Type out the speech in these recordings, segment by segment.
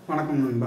வணக்கம் நண்பா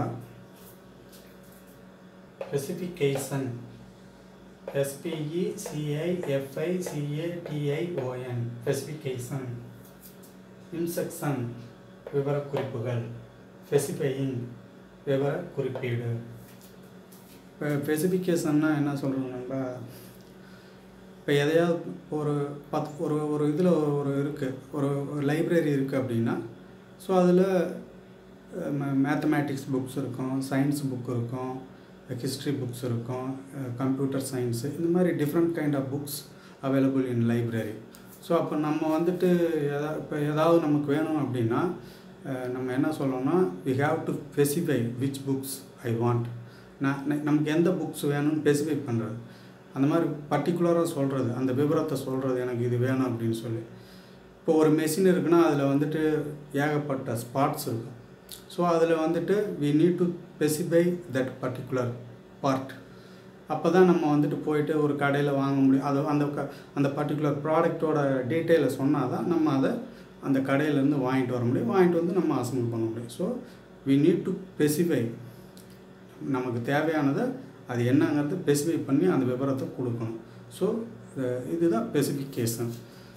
specification S P E C I F I C A T I O N specification inspection விவரக்குறிப்புகள் ஸ்பெசிஃபையிங் விவர குறிப்பீடு இப்போ ஸ்பெசிஃபிகேஷன்னா என்ன சொல்கிறோம் நண்பா இப்போ எதையாவது ஒரு பத் ஒரு ஒரு இதில் ஒரு இருக்குது ஒரு லைப்ரரி இருக்குது அப்படின்னா ஸோ அதில் மேத்தமேட்டிக்ஸ் புக்ஸ் இருக்கும் சயின்ஸ் புக் இருக்கும் ஹிஸ்ட்ரி புக்ஸ் இருக்கும் கம்ப்யூட்டர் சயின்ஸு இந்த மாதிரி different kind of books available in library so அப்போ நம்ம வந்துட்டு எதா இப்போ ஏதாவது நமக்கு வேணும் அப்படின்னா அஹ், நம்ம என்ன சொல்லணும்னா we have to specify which books I want நான் ந- நமக்கு எந்த புக்ஸ் வேணும்னு ஸ்பெசிஃபை பண்ணுறது அந்த மாதிரி பர்டிகுலராக சொல்கிறது அந்த விவரத்தை சொல்கிறது எனக்கு இது வேணும் அப்படின்னு சொல்லி இப்போ ஒரு மெஷின் இருக்குன்னா அதில் வந்துட்டு ஏகப்பட்ட ஸ்பாட்ஸ் இருக்கும் ஸோ அதில் வந்துட்டு we need to specify that particular part அப்போ தான் நம்ம வந்துட்டு போயிட்டு ஒரு கடையில் வாங்க முடியும் அது அந்த க அந்த பர்டிகுலர் ப்ராடக்ட்டோட டீட்டெயிலை சொன்னால் தான் நம்ம அதை அந்த கடையிலேருந்து வாங்கிட்டு வர முடியும் வாங்கிட்டு வந்து நம்ம அசம்பிள் பண்ண முடியும் so we need to specify நமக்கு தேவையானதை அது என்னங்கிறது ஸ்பெசிஃபை பண்ணி அந்த விவரத்தை கொடுக்கணும் ஸோ இதுதான் specification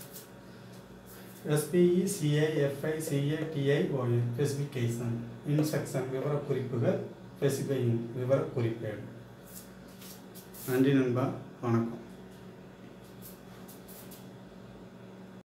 S P E C I F I C A T I O N specification instruction விவரக்குறிப்புகள் ஸ்பெசிஃபையிங் விவரக்குறிப்பேடு நன்றி நண்பா வணக்கம்